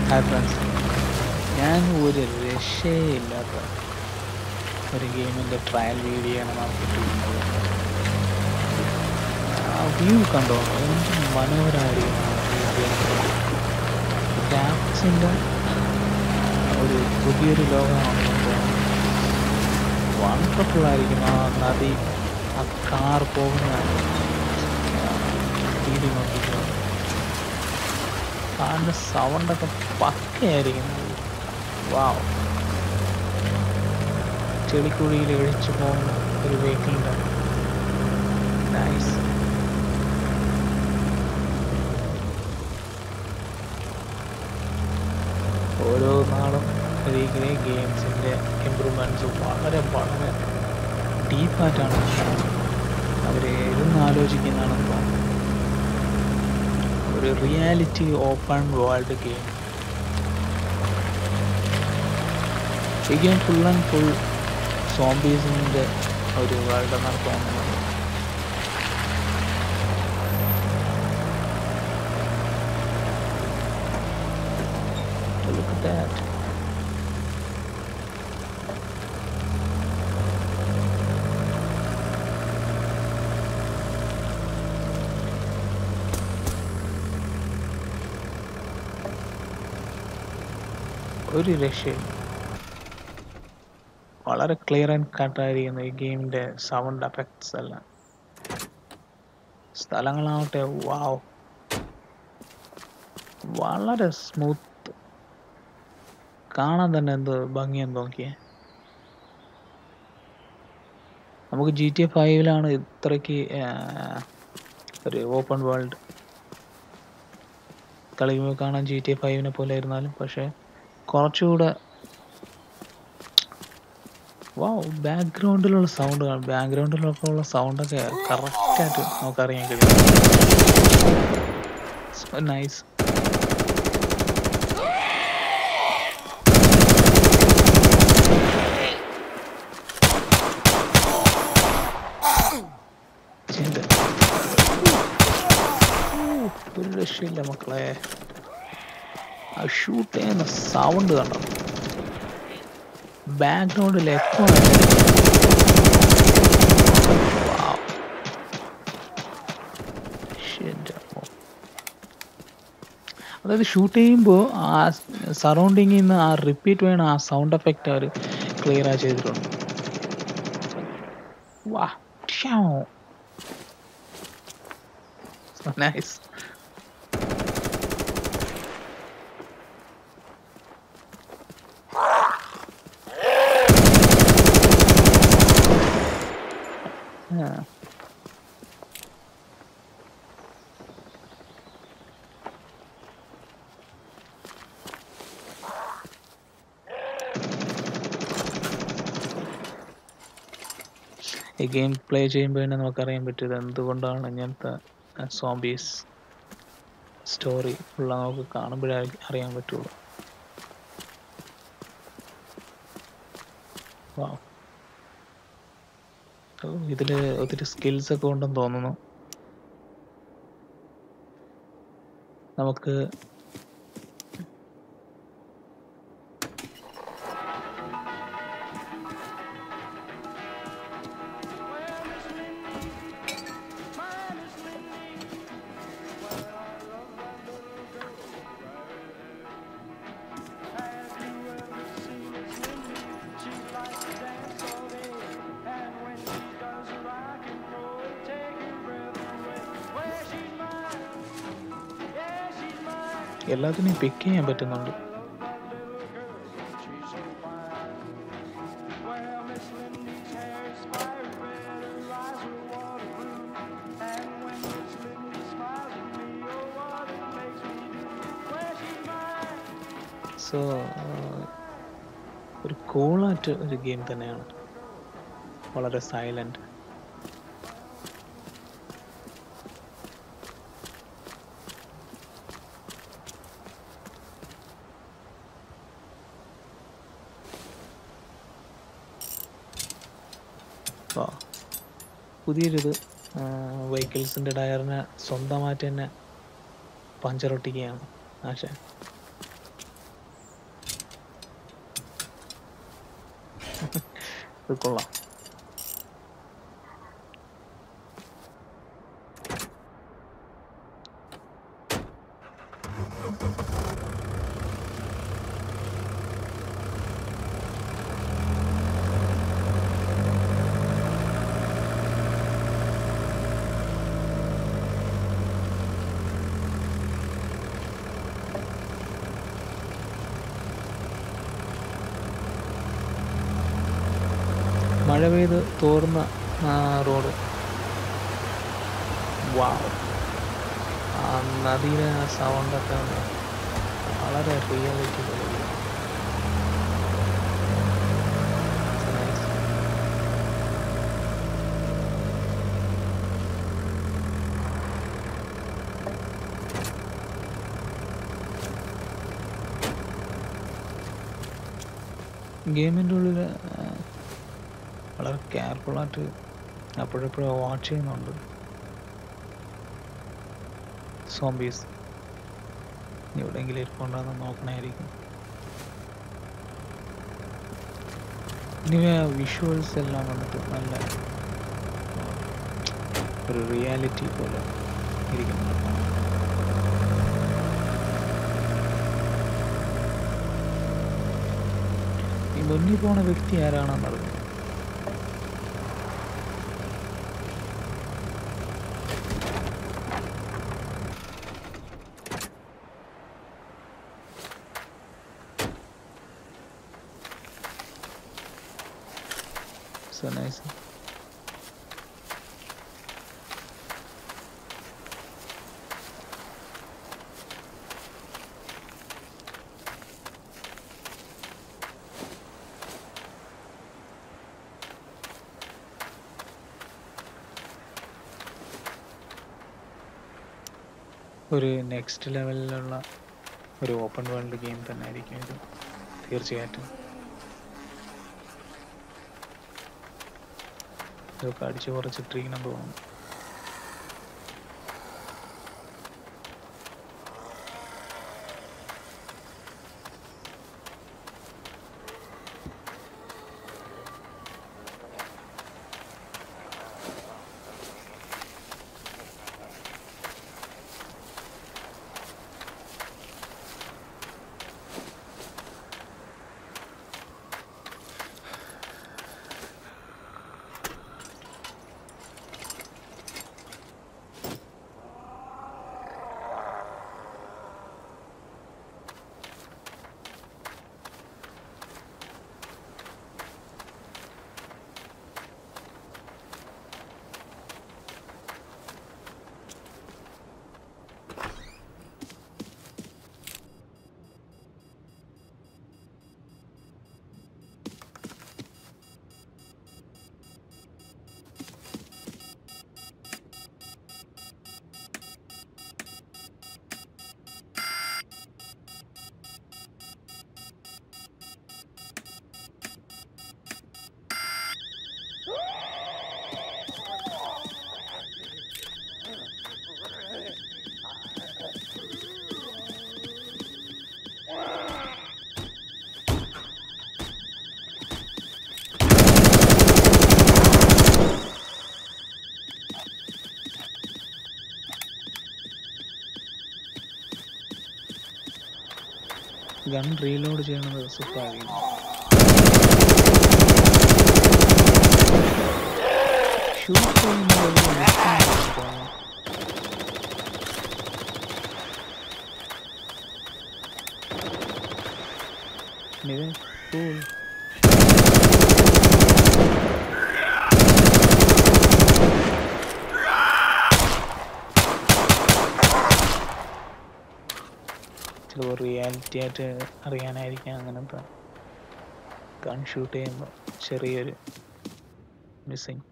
Hi friends ഞാൻ ഒരു രക്ഷയില്ലാത്ത ഒരു ഗെയിമിൻ്റെ ട്രയൽ വീഡിയോ ആണ് നോക്കിയിട്ടിരിക്കുന്നത് ആ വ്യൂ കണ്ടോ എന്ത് മനോഹരമായിരിക്കും ഗ്രാഫിക്സിൻ്റെ ഒരു പുതിയൊരു ലോകമാണ് വണ്ടർഫുൾ ആയിരിക്കും ആ നദി ആ കാർ പോകുന്ന രീതി നോക്കിയിട്ട് കാറിൻ്റെ സൗണ്ടൊക്കെ പക്കയായിരിക്കും വാവ് ചെളിക്കുഴിയിൽ ഒഴിച്ചു പോകുന്ന ഒരു വെഹിക്കിളിൻ്റെ നൈസ് ഓരോ നാളും ഒരിക്കലും ഗെയിംസിൻ്റെ ഇമ്പ്രൂവ്മെൻറ്റ്സ് വളരെ വളരെ ഡീപ്പായിട്ടാണ് അവർ ഇരുന്ന് ആലോചിക്കുന്നതാണെന്ന് തോന്നുന്നു ഒരു റിയാലിറ്റി ഓപ്പൺ വേൾഡ് ഗെയിം ഈ ഗെയിം ഫുൾ ആൻഡ് ഫുൾ സോംബീസിൻ്റെ ഒരു വേൾഡ് എന്നാണ് തോന്നുന്നത് Look at that. ഒരു രക്ഷയും വളരെ ക്ലിയർ ആൻഡ് കട്ടായിരിക്കുന്നു ഈ ഗെയിമിൻ്റെ സൗണ്ട് എഫക്ട്സ് എല്ലാം സ്ഥലങ്ങളാവട്ടെ വാവ് വളരെ സ്മൂത്ത് കാണാൻ തന്നെ എന്ത് ഭംഗിയെന്ന് നോക്കിയേ നമുക്ക് ജി ടി എ ഫൈവിലാണ് ഇത്രയ്ക്ക് ഒരു ഓപ്പൺ വേൾഡ് കളിക്കുമ്പോൾ കാണാൻ ജി ടി എ ഫൈവിനെ പോലെ ആയിരുന്നാലും പക്ഷേ കുറച്ചുകൂടെ വാ ബാക്ക്ഗ്രൗണ്ടിലുള്ള സൗണ്ട് കാണും ബാക്ക്ഗ്രൗണ്ടിലൊക്കെ ഉള്ള സൗണ്ടൊക്കെ കറക്റ്റായിട്ട് നമുക്കറിയാൻ കഴിയും നൈസ് ഒരു രക്ഷയില്ല മക്കളെ ആ ഷൂട്ട് ചെയ്യുന്ന സൗണ്ട് കണ്ടോ ബാക്ക്ഗ്രൗണ്ടിൽ എക്കോ അതായത് ഷൂട്ട് ചെയ്യുമ്പോൾ ആ സറൗണ്ടിങ്ങിൽ നിന്ന് ആ റിപ്പീറ്റ് വേണം ആ സൗണ്ട് എഫക്റ്റ് അവർ ക്ലിയർ ആ ചെയ്തിട്ടുണ്ട് വാ നൈസ് Yeah. ഈ ഗെയിം പ്ലേ ചെയ്യുമ്പോൾ തന്നെ നമുക്കറിയാൻ പറ്റിയത് എന്തുകൊണ്ടാണ് ഇങ്ങനത്തെ സോംബീസ് സ്റ്റോറി ഉള്ള നമുക്ക് കാണുമ്പോഴേ അറിയാൻ പറ്റുള്ളൂ വാ ഇതിൽ ഒത്തിരി സ്കിൽസ് ഒക്കെ ഉണ്ടെന്ന് തോന്നുന്നു നമുക്ക് എല്ലാത്തിനെയും പിക്ക് ചെയ്യാൻ പറ്റുന്നുണ്ട് സോ ഒരു കൂളായിട്ട് ഒരു ഗെയിം തന്നെയാണ് വളരെ സൈലന്റ് പുതിയൊരിത് വെഹിക്കിൾസിൻ്റെ ടയറിനെ സ്വന്തമായിട്ട് തന്നെ പഞ്ചർ ഒട്ടിക്കുകയാണ് ആശ ഇത് കൊള്ളാം മഴ പെയ്ത് തോർന്ന ആ റോഡ് വാവ് ആ നദിയിലെ ആ സൗണ്ടൊക്കെ ഒന്ന് വളരെ റിയാലിറ്റി പോലെ ഗെയിമിൻ്റെ ഉള്ളിൽ വളരെ കെയർഫുള്ളായിട്ട് അപ്പോഴെപ്പോഴും വാച്ച് ചെയ്യുന്നുണ്ട് സോംബീസ് എവിടെയെങ്കിലും ഇരിപ്പുണ്ടോയെന്ന് നോക്കണമായിരിക്കും ഇനി വിഷ്വൽസ് എല്ലാം വന്നിട്ട് നല്ല ഒരു റിയാലിറ്റി പോലെ ഇരിക്കുന്നുണ്ട് ഈ മുന്നിൽ പോണ വ്യക്തി ആരാണെന്നറിയാം So nice. ഒരു നെക്സ്റ്റ് ലെവലിലുള്ള ഒരു ഓപ്പൺ വേൾഡ് ഗെയിം തന്നെ ആയിരിക്കും ഇത് തീർച്ചയായിട്ടും ഇതൊക്കെ അടിച്ചു കുറച്ചിട്ടിരിക്കണം തോന്നുന്നു ഗൺ റീലോഡ് ചെയ്യണത് സുഖമായിരിക്കും ഷൂട്ട് ചെയ്യുന്നത് വലിയ റിസ്ക്കാണെന്ന് തോന്നുന്നു. ഇത് cool. ചിലപ്പോൾ റിയാലിറ്റി ആയിട്ട് അറിയാനായിരിക്കാം അങ്ങനത്തെ ഗൺ ഷൂട്ട് ചെയ്യുമ്പോൾ ചെറിയൊരു മിസ്സിങ്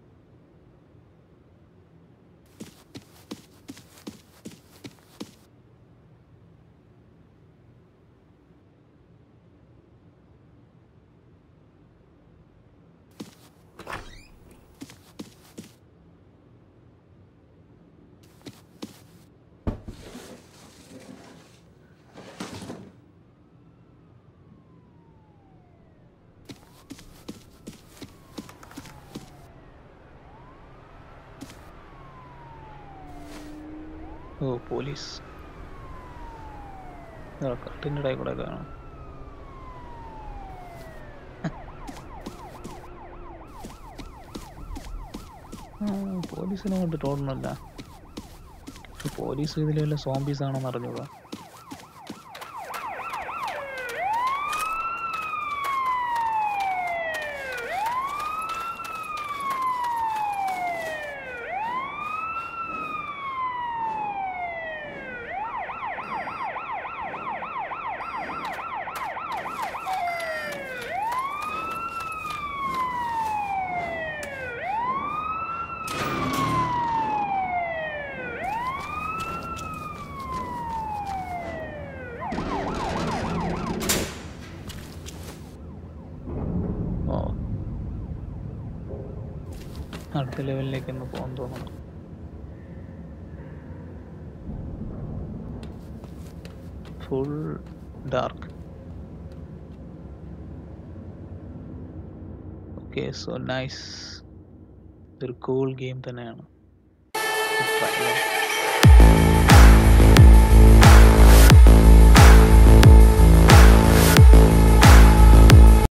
ഓ പോലീസ് കാട്ടിൻ്റെ ഇടയിൽ കൂടെ കാണാം പോലീസിനെ കണ്ടിട്ട് ഓടണല്ല പോലീസ് ഇതിൽ വല്ല സോംബീസ് ആണെന്ന് അറിഞ്ഞൂടാ ഓ അടുത്ത ലെവലിലേക്ക് ഒന്ന് പോകാൻ തോന്നുന്നു full dark okay so nice ഇതൊരു കൂൾ ഗെയിം തന്നെയാണ് Try ചെയ്യാം.